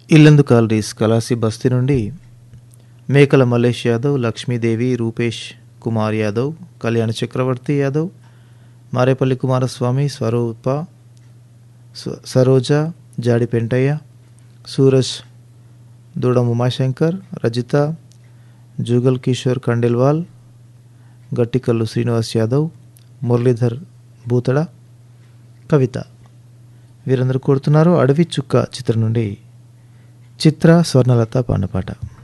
Yellandu collieries khalasi బస్తీ నుండి మేకల మల్లేష్ యాదవ్ లక్ష్మీదేవి రూపేష్ కుమార్ యాదవ్ కళ్యాణ చక్రవర్తి యాదవ్ మారేపల్లి కుమారస్వామి స్వరూప స్వ- సరోజ జాడి పెంటయ్య సూరజ్ దూడం ఉమాశంకర్ రజిత జూగల్ కిషోర్ కండెల్వాల్ గట్టికల్లు శ్రీనివాస్ యాదవ్ మురళీధర్ బూతడ కవిత వీరందరూ కోరుతున్నారు అడవి చుక్క చిత్రం నుండి చిత్ర స్వర్ణలత పాండపాట